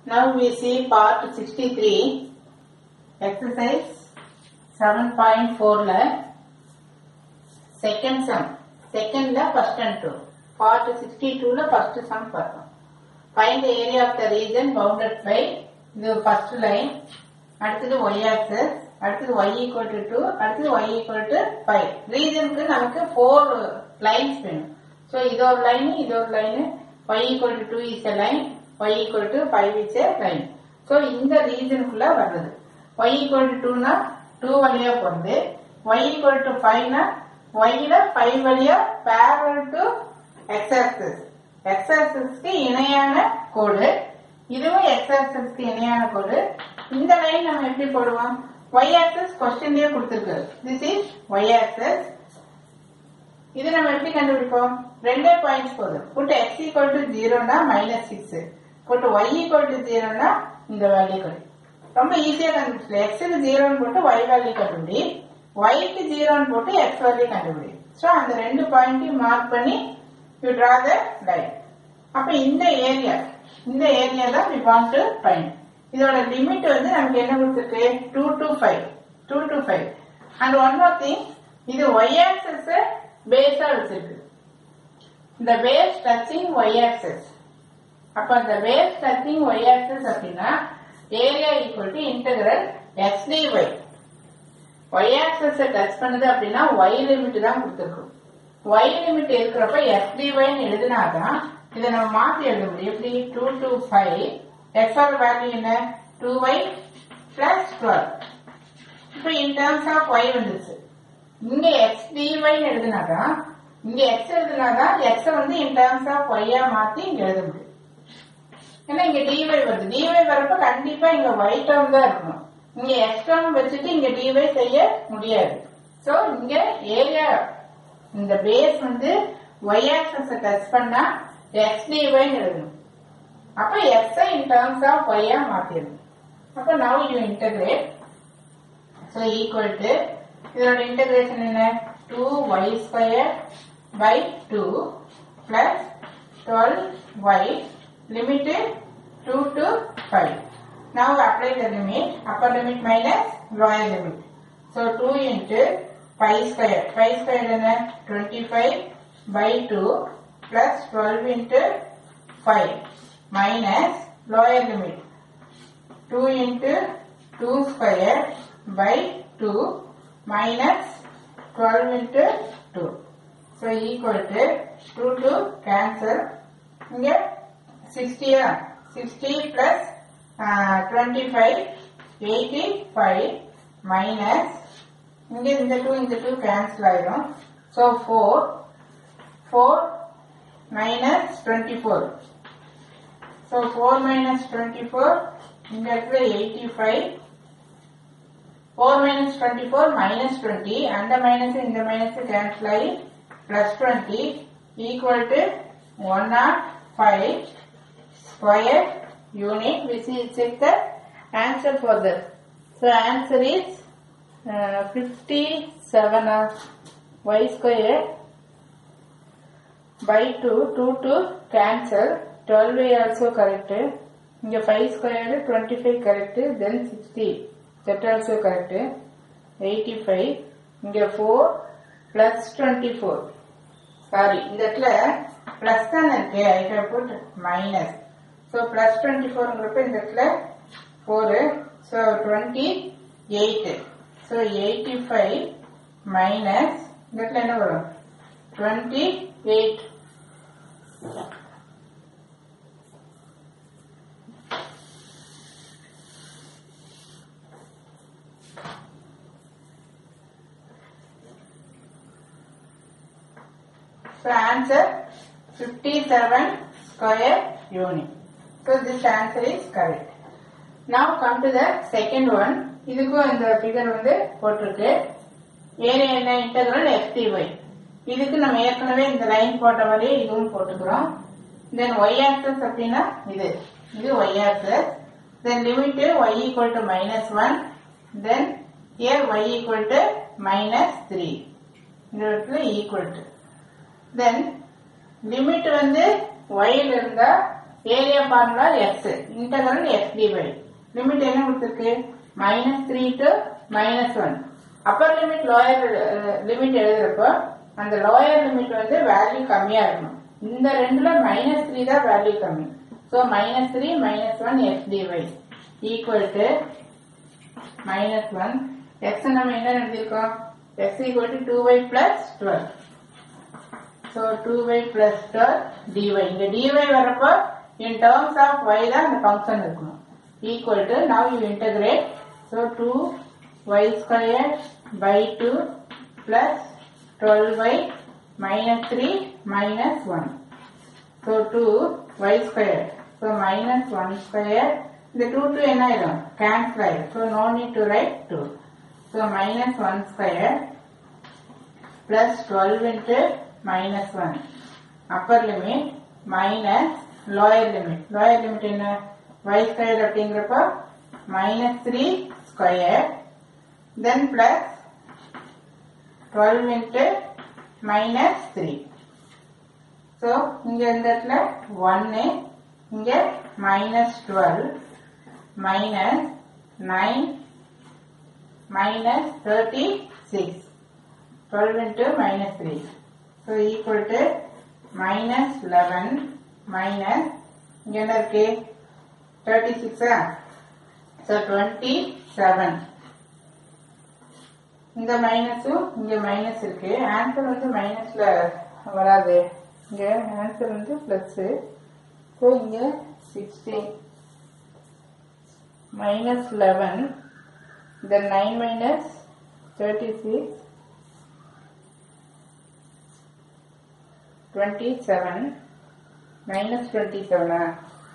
Now we see part 63, exercise 7.4 ல second sum. Second ல first and two. Part 62 ல first sum பார்த்தோம். Find the area of the region bounded by இது first line. அடுத்தது y axis. அடுத்தது y equal to 2. அடுத்தது y equal to 5. ரீஜனுக்கு நமக்கு 4 lines வேணும். So இது ஒரு லைன் இது ஒரு line y equal to 2 is a line. y equal to 5 is a line. So இந்த ரீஜனுக்குள்ள வர்றது. y equal to 2 னா 2 வழியா போறது. y equal to 5 னா y ல 5 வழியா parallel to x axis. x axisக்கு இணையான கோடு இதுவும் x axisக்கு இணையான கோடு இந்த லைன் நம்ம எப்படி போடுவோம் y axis கொஸ்டின்லயே கொடுத்திருக்கு this is y axis இது நம்ம எப்படி கண்டுபிடிப்போம் ரெண்டே பாயிண்ட்ஸ் போதும் புட் x equal to 0 னா minus six put y equal to 0 னா இந்த வேல்யூ கிடைக்கும் ரொம்ப ஈஸியா கண்டுபிடிச்சல x க்கு ஜீரோன்னு போட்டு y வேல்யூ கண்டுபிடி y க்கு ஜீரோன்னு போட்டு x வேல்யூ கண்டுபிடி சோ அந்த ரெண்டு பாயிண்ட்டையும் மார்க் பண்ணி யூ டிரா த லைன் அப்ப இந்த ஏரியா இந்த ஏரியா தான் we want to find இதோட லிமிட் வந்து நமக்கு என்ன கொடுத்துருக்கு two to five two to five and one more thing இது ஒய் ஆக்சஸ் பேஸா வச்சிருக்கு இந்த பேஸ் டச்சிங் ஒய் ஆக்சஸ் அப்ப இந்த பேஸ் டச்சிங் ஒய் ஆக்சஸ் அப்படின்னா area equal to integral X D Y Y axis touch பண்ணுது அப்படின்னா ஒய் லிமிட் தான் கொடுத்துருக்கும் ஒய் லிமிட் இருக்கிறப்ப எக்ஸ் டி ஒய்னு எழுதினாதான் இதை நம்ம மாத்தி எழுத முடியும் எப்படி டூ டு ஃபைவ் எக்ஸோட வேல்யூ என்ன டூ ஒய் பிளஸ் டுவெல் இப்போ இன் டேர்ம்ஸ் ஆஃப் ஒய் வந்துருச்சு இங்க எக்ஸ் டிஒய்னு எழுதினாதான் இங்க எக்ஸ் எழுதினாதான் எக்ஸ வந்து இன் டேர்ம்ஸ் ஆஃப் ஒய்யா மாத்தி இங்க எழுத முடியும் ஏன்னா இங்க டிஒய் வருது டிஒய் வரப்ப கண்டிப்பா இங்க ஒய் டேர்ம் தான் இருக்கணும் இங்க எக்ஸ் டேர்ம் வச்சுட்டு இங்க டிஒய் செய்ய முடியாது சோ இங்க ஏரியா இந்த பேஸ் வந்து ஒய் ஆக்சஸ் டச் பண்ணா எக்ஸ் டிஒய்னு எழுதணும் அப்ப எக்ஸ் இன் டேர்ம்ஸ் ஆஃப் ஒய்யா மாத்திடணும் அப்ப now you integrate so equal to இதோட இன்டகிரேஷன் என்ன two Y square by two plus twelve Y limit two to five now apply the limit upper limit minus lower limit so two into five square five square என்ன twenty five by two plus twelve into five minus lower limit 2 into 2 square by 2 minus 12 into 2. So equal to 2 to cancel. இங்க 60 ஆ 60 plus uh, 25 85 minus இங்க இந்த 2 இந்த 2 cancel ஆயிரும். So 4 4 minus 24 So 4 minus 24, இந்த இடத்துல 85. 4 minus 24 minus 20, அந்த minus இந்த minus cancel ஆகி plus 20 equal to 105 square unit which is check the answer for that. So answer is uh, 57 of y square by 2, 2 to cancel 12 is also correct. இங்க 5 squared 25 correct. Then 60. That also correct. 85. இங்க 4 plus 24. Sorry. இந்த இடத்துல plus தான் இருக்கு. I have put minus. So plus 24 ங்கிறப்ப இந்த இடத்துல 4. So 28. So 85 minus இந்த இடத்துல என்ன வரும் 28. So answer 57 square unit. So this answer is correct. Now come to the second one. இதுக்கும் இந்த figure வந்து போட்டிருக்கு ஏரியா என்ன இன்டகிரல் FTY. இதுக்கு நம்ம ஏற்கனவே இந்த லைன் போட்ட மாதிரியே இதுவும் போட்டுக்கிறோம் தென் ஒய் ஆக்சஸ் அப்படின்னா இது இது Y axis then limit Y equal to minus one then ஏர் Y equal to minus three இந்த இடத்துல ஈக்குவல் டு தென் லிமிட் வந்து ஒயில் இருந்தா area formula X integral X D Y limit என்ன கொடுத்துருக்கு minus three to minus one upper limit lower limit எழுதுறப்போ அந்த லோயர் லிமிட் வந்து வேல்யூ கம்மியா இருக்கணும் இந்த ரெண்டுல மைனஸ் த்ரீ தான் வேல்யூ கம்மி so minus three minus one X D Y equal to minus one X நம்ம என்ன எழுதியிருக்கோம் X equal to two Y plus twelve so two Y plus twelve D Y இங்க டிஒய் வரப்போ இன் டேர்ம்ஸ் ஆஃப் ஒய் தான் அந்த function இருக்கணும் equal to now you integrate so two Y square by two plus twelve Y minus three minus one so two Y square so minus one square இந்த two two என்ன ஆயிடும் cancel ஆயிடும் so no need to write two so minus one square plus 12 into minus 1. Upper limit minus lower limit. Lower limit என்ன y square அப்படிங்கிறப்ப minus 3 square then plus 12 into minus 3. So, இங்க இந்த இடத்துல 1 இங்க minus 12 minus 9 minus 36. 12 into minus 3. So equal to minus 11 minus இங்க என்ன இருக்கு 36 ஆ so 27 இந்த மைனஸும் இங்க மைனஸ் இருக்கு ஆன்சர் வந்து மைனஸ்ல வராது இங்க ஆன்சர் வந்து பிளஸ் ஸோ இங்க sixteen minus eleven then nine minus thirty six 27 minus 27 ah.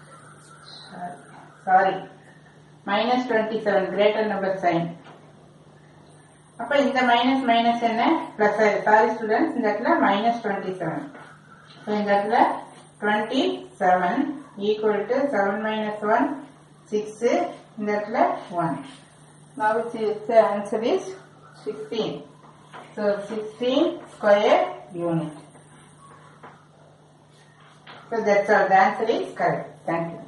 sorry minus 27 greater number sign அப்ப இந்த மைனஸ் மைனஸ் என்ன பிளஸ் ஆயிரு சாரி ஸ்டூடெண்ட்ஸ் இந்த இடத்துல மைனஸ் டுவெண்ட்டி செவன் ஸோ இந்த இடத்துல twenty seven equal to seven minus one six இந்த இடத்துல one now its answer is 16 so 16 square unit So that's all. The answer is correct. Thank you.